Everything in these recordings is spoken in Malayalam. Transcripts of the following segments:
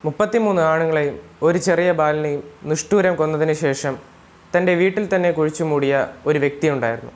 മുപ്പത്തിമൂന്ന് ആണുങ്ങളെയും ഒരു ചെറിയ ബാലനെയും നിഷ്ഠൂരം കൊന്നതിന് ശേഷം തൻ്റെ വീട്ടിൽ തന്നെ കുഴിച്ചു മൂടിയ ഒരു വ്യക്തിയുണ്ടായിരുന്നു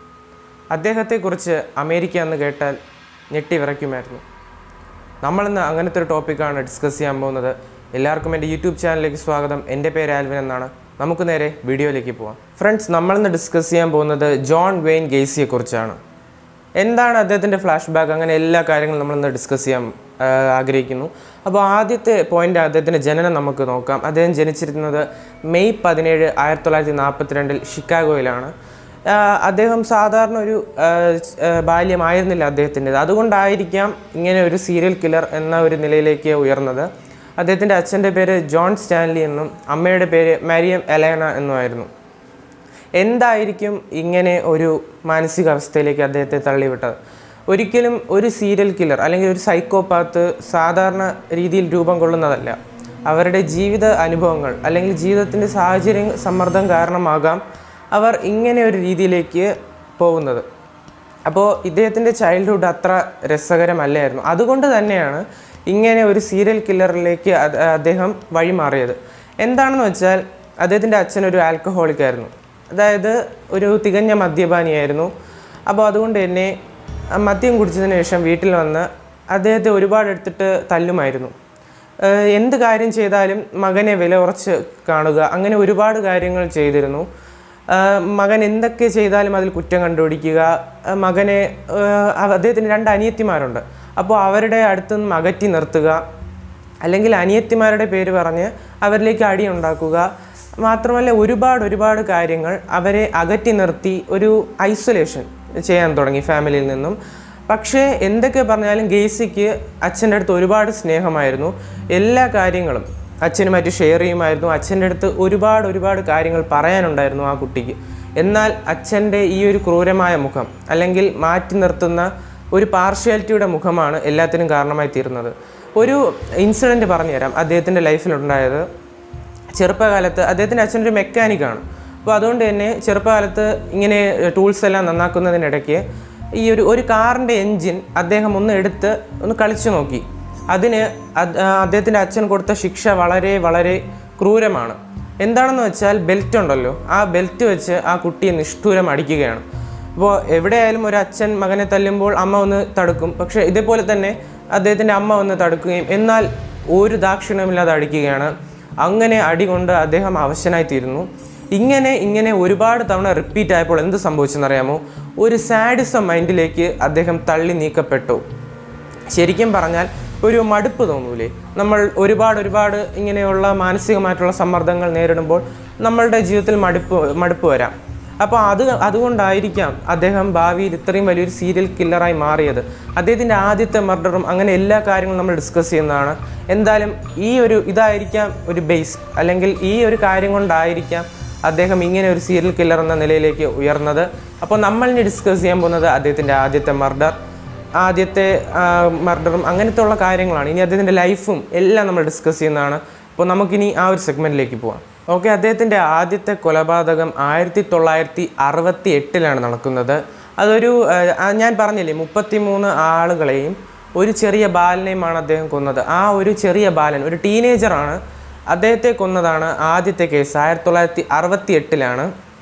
അദ്ദേഹത്തെക്കുറിച്ച് അമേരിക്ക എന്ന് കേട്ടാൽ ഞെട്ടി വിറയ്ക്കുമായിരുന്നു നമ്മളിന്ന് അങ്ങനത്തെ ഒരു ടോപ്പിക്കാണ് ഡിസ്കസ് ചെയ്യാൻ പോകുന്നത് എല്ലാവർക്കും എൻ്റെ യൂട്യൂബ് ചാനലിലേക്ക് സ്വാഗതം എൻ്റെ പേര് ആൽവിൻ എന്നാണ് നമുക്ക് നേരെ വീഡിയോയിലേക്ക് പോവാം ഫ്രണ്ട്സ് നമ്മളിന്ന് ഡിസ്കസ് ചെയ്യാൻ പോകുന്നത് ജോൺ വെയിൻ ഗെയ്സിയെക്കുറിച്ചാണ് എന്താണ് അദ്ദേഹത്തിൻ്റെ ഫ്ലാഷ് ബാക്ക് അങ്ങനെ എല്ലാ കാര്യങ്ങളും നമ്മളിന്ന് ഡിസ്കസ് ചെയ്യാൻ ആ, ആഗ്രഹിക്കുന്നു അപ്പോൾ ആദ്യത്തെ പോയിന്റ് അദ്ദേഹത്തിൻ്റെ ജനനം നമുക്ക് നോക്കാം അദ്ദേഹം ജനിച്ചിരുന്നത് മെയ് പതിനേഴ് ആയിരത്തി തൊള്ളായിരത്തി നാൽപ്പത്തിരണ്ടിൽ ഷിക്കാഗോയിലാണ് ആ, അദ്ദേഹം സാധാരണ ഒരു ആ, ആ, ബാല്യമായിരുന്നില്ല അദ്ദേഹത്തിൻ്റെത് അതുകൊണ്ടായിരിക്കാം ഇങ്ങനെ ഒരു സീരിയൽ കില്ലർ എന്ന ഒരു നിലയിലേക്ക് ഉയർന്നത് അദ്ദേഹത്തിൻ്റെ അച്ഛൻ്റെ പേര് ജോൺ സ്റ്റാൻലി എന്നും അമ്മയുടെ പേര് മാരിയം എലേന എന്നുമായിരുന്നു എന്തായിരിക്കും ഇങ്ങനെ ഒരു മാനസികാവസ്ഥയിലേക്ക് അദ്ദേഹത്തെ തള്ളിവിട്ടത് ഒരിക്കലും ഒരു സീരിയൽ കില്ലർ അല്ലെങ്കിൽ ഒരു സൈക്കോപാത്ത് സാധാരണ രീതിയിൽ രൂപം കൊള്ളുന്നതല്ല അവരുടെ ജീവിത അനുഭവങ്ങൾ അല്ലെങ്കിൽ ജീവിതത്തിൻ്റെ സാഹചര്യ സമ്മർദ്ദം കാരണമാകാം അവർ ഇങ്ങനെ ഒരു രീതിയിലേക്ക് പോകുന്നത് അപ്പോൾ ഇദ്ദേഹത്തിൻ്റെ ചൈൽഡ്ഹുഡ് അത്ര രസകരമല്ലായിരുന്നു അതുകൊണ്ട് തന്നെയാണ് ഇങ്ങനെ ഒരു സീരിയൽ കില്ലറിലേക്ക് അത് അദ്ദേഹം വഴിമാറിയത് എന്താണെന്ന് വെച്ചാൽ അദ്ദേഹത്തിൻ്റെ അച്ഛൻ ഒരു ആൽക്കഹോളിക് ആയിരുന്നു അതായത് ഒരു തികഞ്ഞ മദ്യപാനിയായിരുന്നു അപ്പോൾ അതുകൊണ്ട് തന്നെ ആ മദ്യം കുടിച്ചതിന് ശേഷം വീട്ടിൽ വന്ന് അദ്ദേഹത്തെ ഒരുപാട് എടുത്തിട്ട് തല്ലുമായിരുന്നു ഏഹ് എന്ത് കാര്യം ചെയ്താലും മകനെ വില ഉറച്ച് കാണുക അങ്ങനെ ഒരുപാട് കാര്യങ്ങൾ ചെയ്തിരുന്നു ആഹ് മകൻ എന്തൊക്കെ ചെയ്താലും അതിൽ കുറ്റം കണ്ടുപിടിക്കുക ആഹ് മകനെ ആഹ് അവ- അദ്ദേഹത്തിന് രണ്ട് അനിയത്തിമാരുണ്ട് അപ്പോൾ അവരുടെ അടുത്ത് നിന്ന് അകറ്റി നിർത്തുക അല്ലെങ്കിൽ അനിയത്തിമാരുടെ പേര് പറഞ്ഞ് അവരിലേക്ക് അടി ഉണ്ടാക്കുക മാത്രമല്ല ഒരുപാട് ഒരുപാട് കാര്യങ്ങൾ അവരെ അകറ്റി നിർത്തി ഒരു ഐസൊലേഷൻ ചെയ്യാൻ തുടങ്ങി ഫാമിലിയിൽ നിന്നും പക്ഷേ എന്തൊക്കെ പറഞ്ഞാലും ഗെയ്സിക്ക് അച്ഛൻ്റെ അടുത്ത് ഒരുപാട് സ്നേഹമായിരുന്നു എല്ലാ കാര്യങ്ങളും അച്ഛനുമായിട്ട് ഷെയർ ചെയ്യുമായിരുന്നു അച്ഛൻ്റെ അടുത്ത് ഒരുപാട് ഒരുപാട് കാര്യങ്ങൾ പറയാനുണ്ടായിരുന്നു ആ കുട്ടിക്ക് എന്നാൽ അച്ഛൻ്റെ ഈ ഒരു ക്രൂരമായ മുഖം അല്ലെങ്കിൽ മാറ്റി നിർത്തുന്ന ഒരു പാർഷ്യാലിറ്റിയുടെ മുഖമാണ് എല്ലാത്തിനും കാരണമായി തീരുന്നത് ഒരു ഇൻസിഡൻറ്റ് പറഞ്ഞുതരാം അദ്ദേഹത്തിൻ്റെ ലൈഫിലുണ്ടായത് ചെറുപ്പകാലത്ത് അദ്ദേഹത്തിൻ്റെ അച്ഛനൊരു മെക്കാനിക്കാണ് അപ്പോൾ അതുകൊണ്ട് തന്നെ ചെറുപ്പകാലത്ത് ഇങ്ങനെ ടൂൾസ് എല്ലാം നന്നാക്കുന്നതിനിടയ്ക്ക് ഈ ഒരു ഒരു കാറിൻ്റെ എൻജിൻ അദ്ദേഹം ഒന്ന് എടുത്ത് ഒന്ന് കളിച്ചു നോക്കി അതിന് അത്- ആ, അദ്ദേഹത്തിൻ്റെ അച്ഛൻ കൊടുത്ത ശിക്ഷ വളരെ വളരെ ക്രൂരമാണ് എന്താണെന്ന് വെച്ചാൽ ബെൽറ്റ് ഉണ്ടല്ലോ ആ ബെൽറ്റ് വെച്ച് ആ കുട്ടിയെ നിഷ്ഠൂരം അടിക്കുകയാണ് ഇപ്പോൾ എവിടെയായാലും ഒരു അച്ഛൻ മകനെ തല്ലുമ്പോൾ അമ്മ ഒന്ന് തടുക്കും പക്ഷേ ഇതേപോലെ തന്നെ അദ്ദേഹത്തിൻ്റെ അമ്മ ഒന്ന് തടുക്കുകയും എന്നാൽ ഒരു ദാക്ഷിണ്യമില്ലാതെ അടിക്കുകയാണ് അങ്ങനെ അടി കൊണ്ട് അദ്ദേഹം അവശനായി തീരുന്നു ഇങ്ങനെ ഇങ്ങനെ ഒരുപാട് തവണ റിപ്പീറ്റ് ആയപ്പോൾ എന്ത് സംഭവിച്ചെന്നറിയാമോ ഒരു സാഡിസം മൈൻഡിലേക്ക് അദ്ദേഹം തള്ളി നീക്കപ്പെട്ടു ശരിക്കും പറഞ്ഞാൽ ഒരു മടുപ്പ് തോന്നൂലേ നമ്മൾ ഒരുപാട് ഒരുപാട് ഇങ്ങനെയുള്ള മാനസികമായിട്ടുള്ള സമ്മർദ്ദങ്ങൾ നേരിടുമ്പോൾ നമ്മളുടെ ജീവിതത്തിൽ മടുപ്പ് മടുപ്പ് വരാം അപ്പോൾ അത് അതുകൊണ്ടായിരിക്കാം അദ്ദേഹം ഭാവിയിൽ ഇത്രയും വലിയൊരു സീരിയൽ കില്ലറായി മാറിയത് അദ്ദേഹത്തിൻ്റെ ആദ്യത്തെ മർഡറും അങ്ങനെ എല്ലാ കാര്യങ്ങളും നമ്മൾ ഡിസ്കസ് ചെയ്യുന്നതാണ് എന്തായാലും ഈ ഒരു ഇതായിരിക്കാം ഒരു ബേസ് അല്ലെങ്കിൽ ഈ ഒരു കാര്യം കൊണ്ടായിരിക്കാം അദ്ദേഹം ഇങ്ങനെ ഒരു സീരിയൽ കില്ലർ എന്ന നിലയിലേക്ക് ഉയർന്നത് അപ്പോൾ നമ്മൾ ഇനി ഡിസ്കസ് ചെയ്യാൻ പോകുന്നത് അദ്ദേഹത്തിൻ്റെ ആദ്യത്തെ മർഡർ ആദ്യത്തെ മർഡറും അങ്ങനത്തെ ഉള്ള കാര്യങ്ങളാണ് ഇനി അദ്ദേഹത്തിൻ്റെ ലൈഫും എല്ലാം നമ്മൾ ഡിസ്കസ് ചെയ്യുന്നതാണ് അപ്പോൾ നമുക്കിനി ആ ഒരു സെഗ്മെൻറ്റിലേക്ക് പോവാം ഓക്കെ അദ്ദേഹത്തിൻ്റെ ആദ്യത്തെ കൊലപാതകം ആയിരത്തി തൊള്ളായിരത്തി അറുപത്തി എട്ടിലാണ് നടക്കുന്നത് അതൊരു ആ, ആ, ഞാൻ പറഞ്ഞില്ലേ മുപ്പത്തി മൂന്ന് ആളുകളെയും ഒരു ചെറിയ ബാലനെയുമാണ് അദ്ദേഹം കൊന്നത് ആ ഒരു ചെറിയ ബാലൻ ഒരു ടീനേജറാണ് അദ്ദേഹത്തെ കൊന്നതാണ് ആദ്യത്തെ കേസ് ആയിരത്തി തൊള്ളായിരത്തി അറുപത്തി എട്ടിലാണ്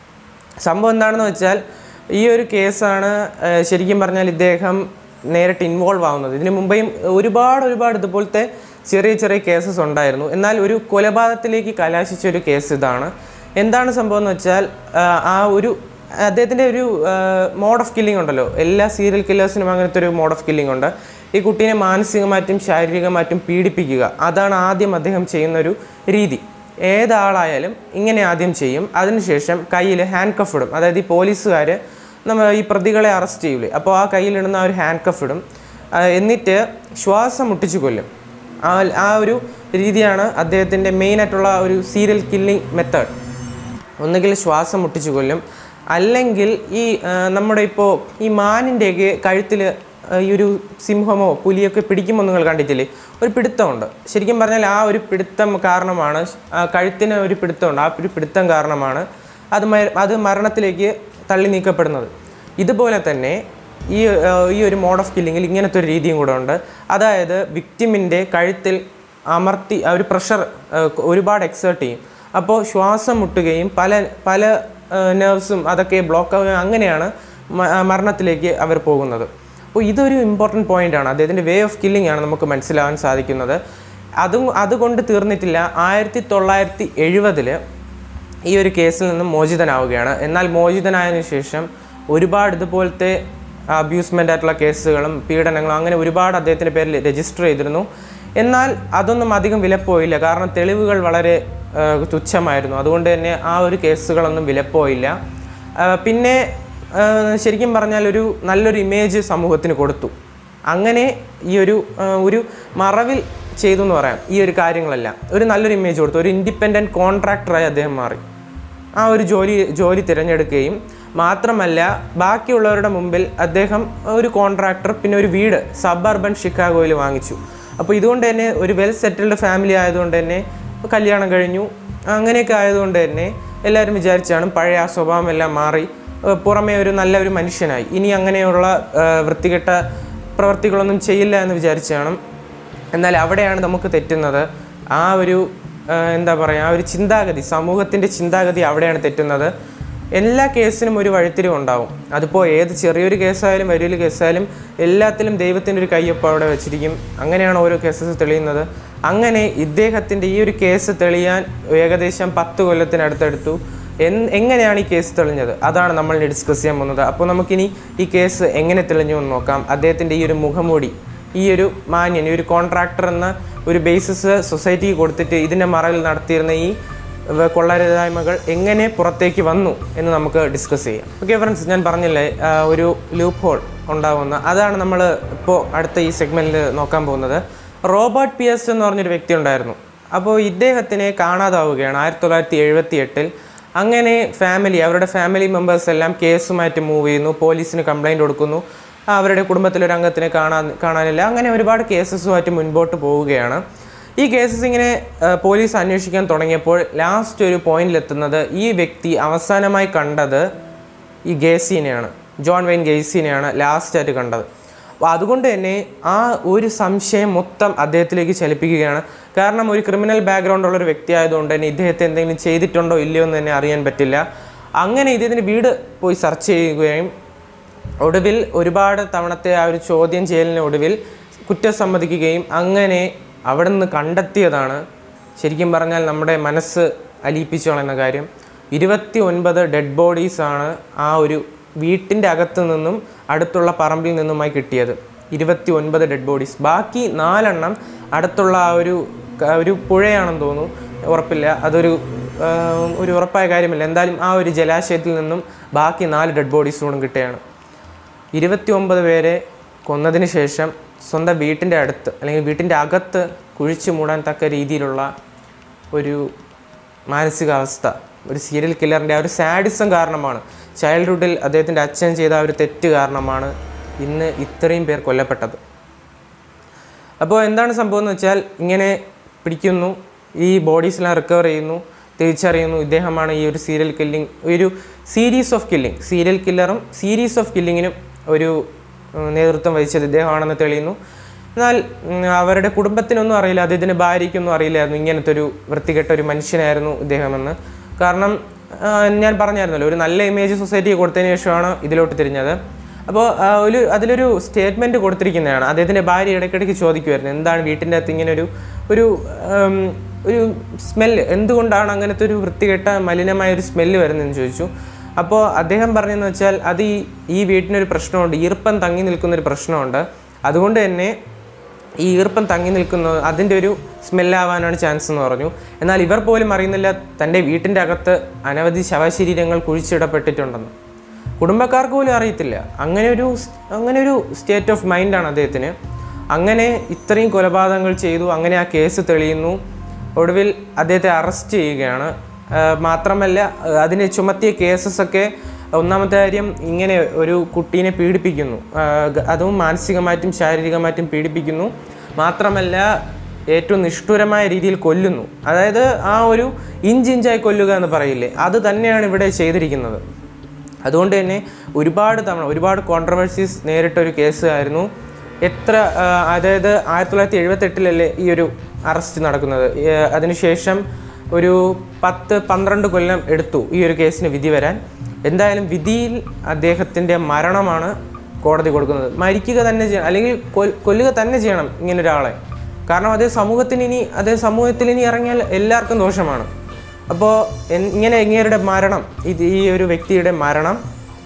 സംഭവം എന്താണെന്ന് വെച്ചാൽ ഈ ഒരു കേസാണ് ഏഹ്, ശരിക്കും പറഞ്ഞാൽ ഇദ്ദേഹം നേരിട്ട് ഇൻവോൾവ് ആവുന്നത് ഇതിനു മുമ്പേയും ഒരുപാട് ഒരുപാട് ഇതുപോലത്തെ ചെറിയ ചെറിയ കേസസ് ഉണ്ടായിരുന്നു എന്നാൽ ഒരു കൊലപാതകത്തിലേക്ക് കലാശിച്ച ഒരു കേസ് ഇതാണ് എന്താണ് സംഭവം എന്ന് വെച്ചാൽ ആഹ്, ആ ഒരു അദ്ദേഹത്തിൻ്റെ ഒരു മോഡ് ഓഫ് കില്ലിംഗ് ഉണ്ടല്ലോ എല്ലാ സീരിയൽ കില്ലേഴ്സിനും അങ്ങനത്തെ ഒരു മോഡ് ഓഫ് കില്ലിംഗ് ഉണ്ട് ഈ കുട്ടീനെ മാനസികമായിട്ടും ശാരീരികമായിട്ടും പീഡിപ്പിക്കുക അതാണ് ആദ്യം അദ്ദേഹം ചെയ്യുന്ന ഒരു രീതി ഏതാളായാലും ഇങ്ങനെ ആദ്യം ചെയ്യും അതിനുശേഷം കയ്യിൽ ഹാൻഡ് കഫ് ഇടും അതായത് ഈ പോലീസുകാർ നമ്മൾ ഈ പ്രതികളെ അറസ്റ്റ് ചെയ്യൂലേ അപ്പോൾ ആ കയ്യിലിടുന്ന ആ ഒരു ഹാൻഡ് കഫ് ഇടും ആ, എന്നിട്ട് ശ്വാസം മുട്ടിച്ചു കൊല്ലും ആ ആ ഒരു രീതിയാണ് അദ്ദേഹത്തിൻ്റെ മെയിനായിട്ടുള്ള ഒരു സീരിയൽ കില്ലിംഗ് മെത്തേഡ് ഒന്നുകിൽ ശ്വാസം മുട്ടിച്ചു കൊല്ലും അല്ലെങ്കിൽ ഈ ആ, നമ്മുടെ ഇപ്പോൾ ഈ മാനിൻ്റെയൊക്കെ കഴുത്തിൽ ഈ ഒരു സിംഹമോ പുലിയൊക്കെ പിടിക്കുമ്പോൾ നിങ്ങൾ കണ്ടിട്ടില്ലേ ഒരു പിടുത്തമുണ്ട് ശരിക്കും പറഞ്ഞാൽ ആ ഒരു പിടുത്തം കാരണമാണ് ആ കഴുത്തിന് ഒരു പിടുത്തമുണ്ട് ആ ഒരു പിടുത്തം കാരണമാണ് അത് മ- അത് മരണത്തിലേക്ക് തള്ളി നീക്കപ്പെടുന്നത് ഇതുപോലെ തന്നെ ഈ ആ, ഈ ഒരു മോഡ് ഓഫ് കില്ലിങ്ങിൽ ഇങ്ങനത്തെ ഒരു രീതിയും കൂടെ ഉണ്ട് അതായത് വിക്റ്റിമിൻ്റെ കഴുത്തിൽ അമർത്തി ആ ഒരു പ്രഷർ ഒരുപാട് എക്സേർട്ട് ചെയ്യും അപ്പോൾ ശ്വാസം മുട്ടുകയും പല പല നെർവ്സും അതൊക്കെ ബ്ലോക്ക് ആവുകയും അങ്ങനെയാണ് മ- ആ മരണത്തിലേക്ക് അവർ പോകുന്നത് അപ്പോൾ ഇതൊരു ഇമ്പോർട്ടൻറ്റ് പോയിന്റ് ആണ് അദ്ദേഹത്തിൻ്റെ വേ ഓഫ് കില്ലിംഗ് ആണ് നമുക്ക് മനസ്സിലാവാൻ സാധിക്കുന്നത് അതും അതുകൊണ്ട് തീർന്നിട്ടില്ല ആയിരത്തി തൊള്ളായിരത്തി എഴുപതിൽ ഈ ഒരു കേസിൽ നിന്നും മോചിതനാവുകയാണ് എന്നാൽ മോചിതനായതിനു ശേഷം ഒരുപാട് ഇതുപോലത്തെ അബ്യൂസ്മെൻ്റ് ആയിട്ടുള്ള കേസുകളും പീഡനങ്ങളും അങ്ങനെ ഒരുപാട് അദ്ദേഹത്തിൻ്റെ പേരിൽ രജിസ്റ്റർ ചെയ്തിരുന്നു എന്നാൽ അതൊന്നും അധികം വിലപ്പോയില്ല കാരണം തെളിവുകൾ വളരെ ആ, തുച്ഛമായിരുന്നു അതുകൊണ്ട് തന്നെ ആ ഒരു കേസുകളൊന്നും വിലപ്പോയില്ല ആ, പിന്നെ ആ, ശരിക്കും പറഞ്ഞാൽ ഒരു നല്ലൊരു ഇമേജ് സമൂഹത്തിന് കൊടുത്തു അങ്ങനെ ഈ ഒരു ആ, ഒരു മറവിൽ ചെയ്തു എന്ന് പറയാം ഈ ഒരു കാര്യങ്ങളെല്ലാം ഒരു നല്ലൊരു ഇമേജ് കൊടുത്തു ഒരു ഇൻഡിപെൻഡൻറ്റ് കോൺട്രാക്ടറായി അദ്ദേഹം മാറി ആ ഒരു ജോലി ജോലി തിരഞ്ഞെടുക്കുകയും മാത്രമല്ല ബാക്കിയുള്ളവരുടെ മുമ്പിൽ അദ്ദേഹം ഒരു കോൺട്രാക്ടർ പിന്നെ ഒരു വീട് സബർബൻ ഷിക്കാഗോയിൽ വാങ്ങിച്ചു അപ്പോൾ ഇതുകൊണ്ട് തന്നെ ഒരു വെൽ സെറ്റിൽഡ് ഫാമിലി ആയതുകൊണ്ട് തന്നെ കല്യാണം കഴിഞ്ഞു അങ്ങനെയൊക്കെ ആയതുകൊണ്ട് തന്നെ എല്ലാവരും വിചാരിച്ചാണ് പഴയ ആ സ്വഭാവം എല്ലാം മാറി ഏഹ് പുറമേ ഒരു നല്ല ഒരു മനുഷ്യനായി ഇനി അങ്ങനെയുള്ള ഏഹ് വൃത്തികെട്ട പ്രവർത്തികളൊന്നും ചെയ്യില്ല എന്ന് വിചാരിച്ചാണ് എന്നാൽ അവിടെയാണ് നമുക്ക് തെറ്റുന്നത് ആ ഒരു ആ, എന്താ പറയുക ആ ഒരു ചിന്താഗതി സമൂഹത്തിൻ്റെ ചിന്താഗതി അവിടെയാണ് തെറ്റുന്നത് എല്ലാ കേസിനും ഒരു വഴിത്തിരിവ് ഉണ്ടാവും അതിപ്പോൾ ഏത് ചെറിയൊരു കേസായാലും വലിയൊരു കേസായാലും എല്ലാത്തിലും ദൈവത്തിൻ്റെ ഒരു കയ്യൊപ്പം അവിടെ വെച്ചിരിക്കും അങ്ങനെയാണ് ഓരോ കേസസ് തെളിയുന്നത് അങ്ങനെ ഇദ്ദേഹത്തിൻ്റെ ഈ ഒരു കേസ് തെളിയാൻ ഏകദേശം പത്ത് കൊല്ലത്തിനടുത്തെടുത്തു എൻ എങ്ങനെയാണ് ഈ കേസ് തെളിഞ്ഞത് അതാണ് നമ്മൾ ഡിസ്കസ് ചെയ്യാൻ പോകുന്നത് അപ്പോൾ നമുക്കിനി ഈ കേസ് എങ്ങനെ തെളിഞ്ഞു എന്ന് നോക്കാം അദ്ദേഹത്തിൻ്റെ ഈ ഒരു മുഖംമൂടി ഈ ഒരു മാന്യൻ ഈ ഒരു കോൺട്രാക്ടർ എന്ന ഒരു ബേസിസ് സൊസൈറ്റിക്ക് കൊടുത്തിട്ട് ഇതിൻ്റെ മറവിൽ നടത്തിയിരുന്ന ഈ വ- കൊള്ളരുതായ്മകൾ എങ്ങനെ പുറത്തേക്ക് വന്നു എന്ന് നമുക്ക് ഡിസ്കസ് ചെയ്യാം ഓക്കെ ഫ്രണ്ട്സ് ഞാൻ പറഞ്ഞില്ലേ ആ, ഒരു ലൂപ്പ് ഹോൾ ഉണ്ടാവുന്ന അതാണ് നമ്മൾ ഇപ്പോൾ അടുത്ത ഈ സെഗ്മെൻറ്റിൽ നോക്കാൻ പോകുന്നത് റോബർട്ട് പിയസ് എന്ന് പറഞ്ഞൊരു വ്യക്തി ഉണ്ടായിരുന്നു അപ്പോൾ ഇദ്ദേഹത്തിനെ കാണാതാവുകയാണ് ആയിരത്തി തൊള്ളായിരത്തി എഴുപത്തി എട്ടിൽ അങ്ങനെ ഫാമിലി അവരുടെ ഫാമിലി മെമ്പേഴ്സ് എല്ലാം കേസുമായിട്ട് മൂവ് ചെയ്യുന്നു പോലീസിന് കംപ്ലൈൻറ്റ് കൊടുക്കുന്നു അവരുടെ കുടുംബത്തിലൊരു അംഗത്തിനെ കാണാൻ കാണാനില്ല അങ്ങനെ ഒരുപാട് കേസസുമായിട്ട് മുൻപോട്ട് പോവുകയാണ് ഈ കേസസ് ഇങ്ങനെ ആ, പോലീസ് അന്വേഷിക്കാൻ തുടങ്ങിയപ്പോൾ ലാസ്റ്റ് ഒരു പോയിന്റിലെത്തുന്നത് ഈ വ്യക്തി അവസാനമായി കണ്ടത് ഈ ഗേസിനെയാണ് ജോൺ വെയിൻ ഗേസിനെയാണ് ലാസ്റ്റായിട്ട് കണ്ടത് അപ്പോൾ അതുകൊണ്ട് തന്നെ ആ ഒരു സംശയം മൊത്തം അദ്ദേഹത്തിലേക്ക് ചലിപ്പിക്കുകയാണ് കാരണം ഒരു ക്രിമിനൽ ബാക്ക്ഗ്രൗണ്ട് ഉള്ള ഒരു വ്യക്തി ആയതുകൊണ്ട് തന്നെ ഇദ്ദേഹത്തെ എന്തെങ്കിലും ചെയ്തിട്ടുണ്ടോ ഇല്ലയോ എന്ന് തന്നെ അറിയാൻ പറ്റില്ല അങ്ങനെ ഇദ്ദേഹത്തിൻ്റെ വീട് പോയി സെർച്ച് ചെയ്യുകയും ഒടുവിൽ ഒരുപാട് തവണത്തെ ആ ഒരു ചോദ്യം ചെയ്യലിന് ഒടുവിൽ കുറ്റം സമ്മതിക്കുകയും അങ്ങനെ അവിടെ നിന്ന് കണ്ടെത്തിയതാണ് ശരിക്കും പറഞ്ഞാൽ നമ്മുടെ മനസ്സ് അലിയിപ്പിച്ചോളുന്ന കാര്യം ഇരുപത്തി ഒൻപത് ഡെഡ് ബോഡീസാണ് ആ ഒരു വീട്ടിൻ്റെ അകത്ത് നിന്നും അടുത്തുള്ള പറമ്പിൽ നിന്നുമായി കിട്ടിയത് ഇരുപത്തി ഒൻപത് ഡെഡ് ബോഡീസ് ബാക്കി നാലെണ്ണം അടുത്തുള്ള ആ ഒരു ക- ഒരു പുഴയാണെന്ന് തോന്നുന്നു ഉറപ്പില്ല അതൊരു ആ, ഒരു ഉറപ്പായ കാര്യമില്ല എന്തായാലും ആ ഒരു ജലാശയത്തിൽ നിന്നും ബാക്കി നാല് ഡെഡ് ബോഡീസ് കൂടെ കിട്ടുകയാണ് ഇരുപത്തി ഒമ്പത് പേരെ കൊന്നതിന് ശേഷം സ്വന്തം വീട്ടിൻ്റെ അടുത്ത് അല്ലെങ്കിൽ വീട്ടിൻ്റെ അകത്ത് കുഴിച്ചു മൂടാൻ തക്ക രീതിയിലുള്ള ഒരു മാനസികാവസ്ഥ ഒരു സീരിയൽ കില്ലറിൻ്റെ ആ ഒരു സാഡിസം കാരണമാണ് ചൈൽഡ്ഹുഡിൽ അദ്ദേഹത്തിൻ്റെ അച്ഛൻ ചെയ്ത ആ ഒരു തെറ്റ് കാരണമാണ് ഇന്ന് ഇത്രയും പേർ കൊല്ലപ്പെട്ടത് അപ്പോൾ എന്താണ് സംഭവം എന്ന് വെച്ചാൽ ഇങ്ങനെ പിടിക്കുന്നു ഈ ബോഡീസെല്ലാം റിക്കവർ ചെയ്യുന്നു തിരിച്ചറിയുന്നു ഇദ്ദേഹമാണ് ഈ ഒരു സീരിയൽ കില്ലിംഗ് ഒരു സീരീസ് ഓഫ് കില്ലിംഗ് സീരിയൽ കില്ലറും സീരീസ് ഓഫ് കില്ലിങ്ങിനും ഒരു ഉം, നേതൃത്വം വഹിച്ചത് ഇദ്ദേഹമാണെന്ന് തെളിയുന്നു എന്നാൽ ഉം, അവരുടെ കുടുംബത്തിനൊന്നും അറിയില്ല അദ്ദേഹത്തിൻ്റെ ഭാര്യയ്ക്കൊന്നും അറിയില്ലായിരുന്നു ഇങ്ങനത്തെ ഒരു വൃത്തികെട്ട ഒരു മനുഷ്യനായിരുന്നു ഇദ്ദേഹമെന്ന് കാരണം ആ, ഞാൻ പറഞ്ഞായിരുന്നല്ലോ ഒരു നല്ല ഇമേജ് സൊസൈറ്റിക്ക് കൊടുത്തതിന് ശേഷമാണ് ഇതിലോട്ട് തിരിഞ്ഞത് അപ്പോൾ ഒരു അതിലൊരു സ്റ്റേറ്റ്മെൻറ്റ് കൊടുത്തിരിക്കുന്നതാണ് അദ്ദേഹത്തിൻ്റെ ഭാര്യ ഇടയ്ക്കിടയ്ക്ക് ചോദിക്കുമായിരുന്നു എന്താണ് വീട്ടിൻ്റെ അകത്ത് ഇങ്ങനെ ഒരു ഒരു ഉം, ഒരു സ്മെല്ല് എന്തുകൊണ്ടാണ് അങ്ങനത്തെ ഒരു വൃത്തികെട്ട മലിനമായ ഒരു സ്മെല്ല് വരുന്നതെന്ന് ചോദിച്ചു അപ്പോൾ അദ്ദേഹം പറഞ്ഞതെന്ന് വെച്ചാൽ അത് ഈ ഈ വീട്ടിനൊരു പ്രശ്നമുണ്ട് ഈർപ്പം തങ്ങി നിൽക്കുന്നൊരു പ്രശ്നമുണ്ട് അതുകൊണ്ട് തന്നെ ഈ ഈർപ്പം തങ്ങി നിൽക്കുന്നത് അതിൻ്റെ ഒരു സ്മെല്ലാവാനാണ് ചാൻസ് എന്ന് പറഞ്ഞു എന്നാൽ ഇവർ പോലും അറിയുന്നില്ല തൻ്റെ വീട്ടിൻ്റെ അകത്ത് അനവധി ശവശരീരങ്ങൾ കുഴിച്ചിടപ്പെട്ടിട്ടുണ്ടെന്ന് കുടുംബക്കാർക്ക് പോലും അറിയത്തില്ല അങ്ങനെ ഒരു അങ്ങനെ ഒരു സ്റ്റേറ്റ് ഓഫ് മൈൻഡാണ് അദ്ദേഹത്തിന് അങ്ങനെ ഇത്രയും കൊലപാതകങ്ങൾ ചെയ്തു അങ്ങനെ ആ കേസ് തെളിയുന്നു ഒടുവിൽ അദ്ദേഹത്തെ അറസ്റ്റ് ചെയ്യുകയാണ് ആ, മാത്രമല്ല ആ, അതിന് ചുമത്തിയ കേസസ് ഒക്കെ ഒന്നാമത്തെ കാര്യം ഇങ്ങനെ ഒരു കുട്ടീനെ പീഡിപ്പിക്കുന്നു ആ, ഗ- അതും മാനസികമായിട്ടും ശാരീരികമായിട്ടും പീഡിപ്പിക്കുന്നു മാത്രമല്ല ഏറ്റവും നിഷ്ഠുരമായ രീതിയിൽ കൊല്ലുന്നു അതായത് ആ ഒരു ഇഞ്ചിഞ്ചായി കൊല്ലുക എന്ന് പറയില്ലേ അത് തന്നെയാണ് ഇവിടെ ചെയ്തിരിക്കുന്നത് അതുകൊണ്ട് തന്നെ ഒരുപാട് തവണ ഒരുപാട് കോൺട്രവേഴ്സീസ് നേരിട്ട ഒരു കേസ് ആയിരുന്നു എത്ര ആ, അതായത് ആയിരത്തി തൊള്ളായിരത്തി എഴുപത്തെട്ടിലല്ലേ ഈ ഒരു അറസ്റ്റ് നടക്കുന്നത് ഏഹ് അതിനുശേഷം ഒരു പത്ത് പന്ത്രണ്ട് കൊല്ലം എടുത്തു ഈ ഒരു കേസിന് വിധി വരാൻ എന്തായാലും വിധിയിൽ അദ്ദേഹത്തിൻ്റെ മരണമാണ് കോടതി കൊടുക്കുന്നത് മരിക്കുക തന്നെ ചെയ്യണം അല്ലെങ്കിൽ കൊൽ- കൊല്ലുക തന്നെ ചെയ്യണം ഇങ്ങനെ ഒരാളെ കാരണം അതേ സമൂഹത്തിന് ഇനി അതേ സമൂഹത്തിൽ ഇനി ഇറങ്ങിയാൽ എല്ലാവർക്കും ദോഷമാണ് അപ്പോൾ ഇങ്ങനെ ഇങ്ങേരുടെ മരണം ഇത് ഈ ഒരു വ്യക്തിയുടെ മരണം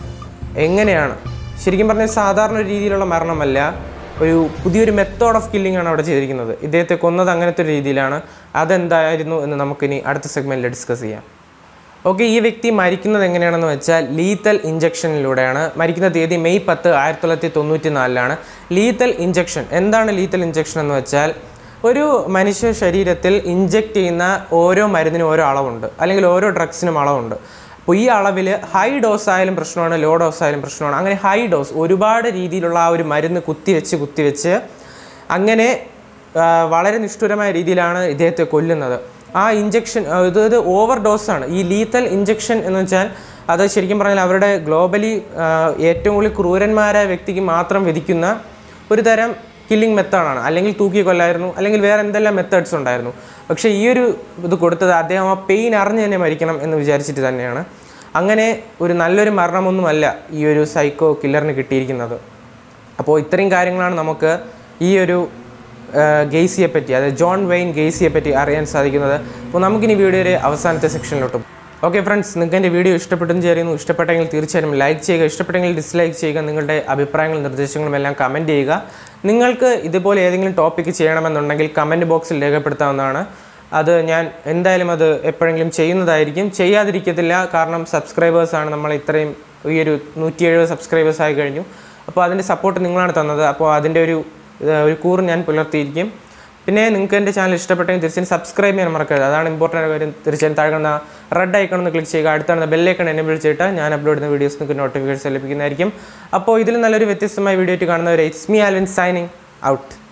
എങ്ങനെയാണ് ശരിക്കും പറഞ്ഞാൽ സാധാരണ ഒരു രീതിയിലുള്ള മരണമല്ല ഒരു പുതിയൊരു മെത്തേഡ് ഓഫ് കില്ലിംഗ് ആണ് അവിടെ ചെയ്തിരിക്കുന്നത് ഇദ്ദേഹത്തെ കൊന്നത് അങ്ങനത്തെ ഒരു രീതിയിലാണ് അതെന്തായിരുന്നു എന്ന് നമുക്കിനി അടുത്ത സെഗ്മെൻറ്റിൽ ഡിസ്കസ് ചെയ്യാം ഓക്കെ ഈ വ്യക്തി മരിക്കുന്നത് എങ്ങനെയാണെന്ന് വെച്ചാൽ ലീത്തൽ ഇഞ്ചക്ഷനിലൂടെയാണ് മരിക്കുന്ന തീയതി മെയ് പത്ത് ആയിരത്തി തൊള്ളായിരത്തി തൊണ്ണൂറ്റി നാലിലാണ് ലീത്തൽ ഇഞ്ചക്ഷൻ എന്താണ് ലീത്തൽ ഇഞ്ചക്ഷൻ എന്ന് വെച്ചാൽ ഒരു മനുഷ്യ ശരീരത്തിൽ ഇഞ്ചെക്ട് ചെയ്യുന്ന ഓരോ മരുന്നിനും ഓരോ അളവുണ്ട് അല്ലെങ്കിൽ ഓരോ ഡ്രഗ്സിനും അളവുണ്ട് അപ്പോൾ ഈ അളവിൽ ഹൈ ഡോസ് ആയാലും പ്രശ്നമാണ് ലോ ഡോസ് ആയാലും പ്രശ്നമാണ് അങ്ങനെ ഹൈ ഡോസ് ഒരുപാട് രീതിയിലുള്ള ആ ഒരു മരുന്ന് കുത്തിവെച്ച് കുത്തിവെച്ച് അങ്ങനെ ആ, വളരെ നിഷ്ഠുരമായ രീതിയിലാണ് ഇദ്ദേഹത്തെ കൊല്ലുന്നത് ആ ഇഞ്ചക്ഷൻ ഇത് ഓവർ ഡോസാണ് ഈ ലീത്തൽ ഇഞ്ചക്ഷൻ എന്ന് വെച്ചാൽ അത് ശരിക്കും പറഞ്ഞാൽ അവരുടെ ഗ്ലോബലി ഏറ്റവും കൂടുതൽ ക്രൂരന്മാരായ വ്യക്തിക്ക് മാത്രം വിധിക്കുന്ന ഒരു തരം കില്ലിംഗ് മെത്തേഡാണ് അല്ലെങ്കിൽ തൂക്കി കൊല്ലായിരുന്നു അല്ലെങ്കിൽ വേറെ എന്തെല്ലാം മെത്തേഡ്സ് ഉണ്ടായിരുന്നു പക്ഷേ ഈ ഒരു ഇത് കൊടുത്തത് അദ്ദേഹം ആ പെയിൻ അറിഞ്ഞ് തന്നെ മരിക്കണം എന്ന് വിചാരിച്ചിട്ട് തന്നെയാണ് അങ്ങനെ ഒരു നല്ലൊരു മരണമൊന്നുമല്ല ഈ ഒരു സൈക്കോ കില്ലറിന് കിട്ടിയിരിക്കുന്നത് അപ്പോൾ ഇത്രയും കാര്യങ്ങളാണ് നമുക്ക് ഈ ഒരു ആ, ഗെയ്സിയെ പറ്റി അതായത് ജോൺ വെയിൻ ഗെയ്സിയെ പറ്റി അറിയാൻ സാധിക്കുന്നത് അപ്പോൾ നമുക്കിനി വീഡിയോയുടെ അവസാനത്തെ സെക്ഷനിലോട്ടും ഓക്കെ ഫ്രണ്ട്സ് നിങ്ങൾക്ക് എൻ്റെ വീഡിയോ ഇഷ്ടപ്പെട്ടെന്ന് ചേരുന്നു ഇഷ്ടപ്പെട്ടെങ്കിൽ തീർച്ചയായും ലൈക്ക് ചെയ്യുക ഇഷ്ടപ്പെട്ടെങ്കിൽ ഡിസ്ലൈക്ക് ചെയ്യുക നിങ്ങളുടെ അഭിപ്രായങ്ങളും നിർദ്ദേശങ്ങളും എല്ലാം കമൻറ്റ് ചെയ്യുക നിങ്ങൾക്ക് ഇതുപോലെ ഏതെങ്കിലും ടോപ്പിക്ക് ചെയ്യണമെന്നുണ്ടെങ്കിൽ കമൻറ്റ് ബോക്സിൽ രേഖപ്പെടുത്താവുന്നതാണ് അത് ഞാൻ എന്തായാലും അത് എപ്പോഴെങ്കിലും ചെയ്യുന്നതായിരിക്കും ചെയ്യാതിരിക്കത്തില്ല കാരണം സബ്സ്ക്രൈബേഴ്സാണ് നമ്മൾ ഇത്രയും ഈ ഒരു നൂറ്റി എഴുപത് സബ്സ്ക്രൈബേഴ്സ് ആയി കഴിഞ്ഞു അപ്പോൾ അതിൻ്റെ സപ്പോർട്ട് നിങ്ങളാണ് തന്നത് അപ്പോൾ അതിൻ്റെ ഒരു ഇത് ഒരു കൂറ് ഞാൻ പുലർത്തിയിരിക്കും പിന്നെ നിങ്ങൾക്ക് എൻ്റെ ചാനൽ ഇഷ്ടപ്പെട്ടെങ്കിൽ തീർച്ചയായും സബ്സ്ക്രൈബ് ചെയ്യാൻ മറക്കരുത് അതാണ് ഇമ്പോർട്ടൻ്റ് കാര്യം തീർച്ചയായും താഴെ കാണുന്ന റെഡ് ഐക്കൺ ഒന്ന് ക്ലിക്ക് ചെയ്യുക അടുത്താണ് ബെല്ലൈക്കൺ എന്നെ വിളിച്ചിട്ട് ഞാൻ അപ്ലോഡ് ചെയ്യുന്ന വീഡിയോസ് നിങ്ങൾക്ക് നോട്ടിഫിക്കേഷൻ ലഭിക്കുന്നതായിരിക്കും അപ്പോൾ ഇതിൽ നല്ലൊരു വ്യത്യസ്തമായ വീഡിയോ ആയിട്ട് കാണുന്നവരെ it's me Alvin signing out